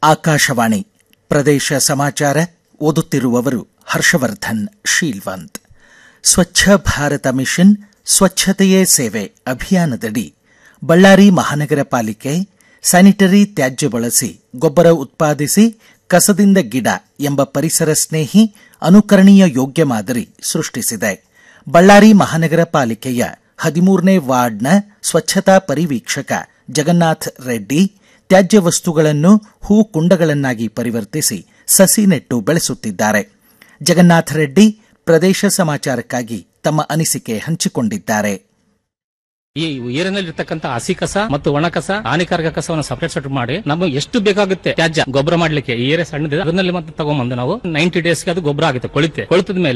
ಆಕಾಶವಾಣಿ ಪ್ರದೇಶ ಸಮಾಚಾರ ಓದುತ್ತಿರುವವರು ಹರ್ಷವರ್ಧನ್ ಶೀಲ್ವಂತ್ ಸ್ವಚ್ಛ ಭಾರತ ಮಿಷನ್ ಸ್ವಚ್ಛತೆಯೇ ಸೇವೆ ಅಭಿಯಾನದಡಿ ಬಳ್ಳಾರಿ ಮಹಾನಗರ ಪಾಲಿಕೆ ಸ್ಯಾನಿಟರಿ ತ್ಯಾಜ್ಯ ಬಳಸಿ ಗೊಬ್ಬರ ಉತ್ಪಾದಿಸಿ ಕಸದಿಂದ ಗಿಡ ಎಂಬ ಪರಿಸರ ಸ್ನೇಹಿ ಅನುಕರಣೀಯ ಯೋಗ್ಯ ಮಾದರಿ ಸೃಷ್ಟಿಸಿದೆ ಬಳ್ಳಾರಿ ಮಹಾನಗರ ಪಾಲಿಕೆಯ ಹದಿಮೂರನೇ ವಾರ್ಡ್ನ ಸ್ವಚ್ಛತಾ ಪರಿವೀಕ್ಷಕ ಜಗನ್ನಾಥ್ ರೆಡ್ಡಿ ತ್ಯಾಜ್ಯ ವಸ್ತುಗಳನ್ನು ಹೂ ಕುಂಡಗಳನ್ನಾಗಿ ಪರಿವರ್ತಿಸಿ ಸಸಿ ನೆಟ್ಟು ಬೆಳೆಸುತ್ತಿದ್ದಾರೆ ಜಗನ್ನಾಥ ರೆಡ್ಡಿ ಪ್ರದೇಶ ಸಮಾಚಾರಕ್ಕಾಗಿ ತಮ್ಮ ಅನಿಸಿಕೆ ಹಂಚಿಕೊಂಡಿದ್ದಾರೆ ಈ ಏರಿನಲ್ಲಿರ್ತಕ್ಕಂಥ ಹಸಿ ಕಸ ಮತ್ತು ಒಣ ಕಸ ಹಾನಿಕಾರಕ ಕಸವನ್ನು ಸಪರೇಟ್ ಸೆಟ್ ಮಾಡಿ ನಮಗೆ ಎಷ್ಟು ಬೇಕಾಗುತ್ತೆ ತ್ಯಾಜ್ಯ ಗೊಬ್ಬರ ಮಾಡ್ಲಿಕ್ಕೆ ಈ ಏರಿಯಾ ಸಣ್ಣದಿದೆ ಅದನ್ನಲ್ಲಿ ಮತ್ತೆ ತಗೊಂಬಂದು ನಾವು ನೈಂಟಿ ಡೇಸ್ಗೆ ಅದು ಗೊಬ್ಬರ ಆಗುತ್ತೆ ಕೊಳಿತೆ ಕೊಳಿತದ ಮೇಲೆ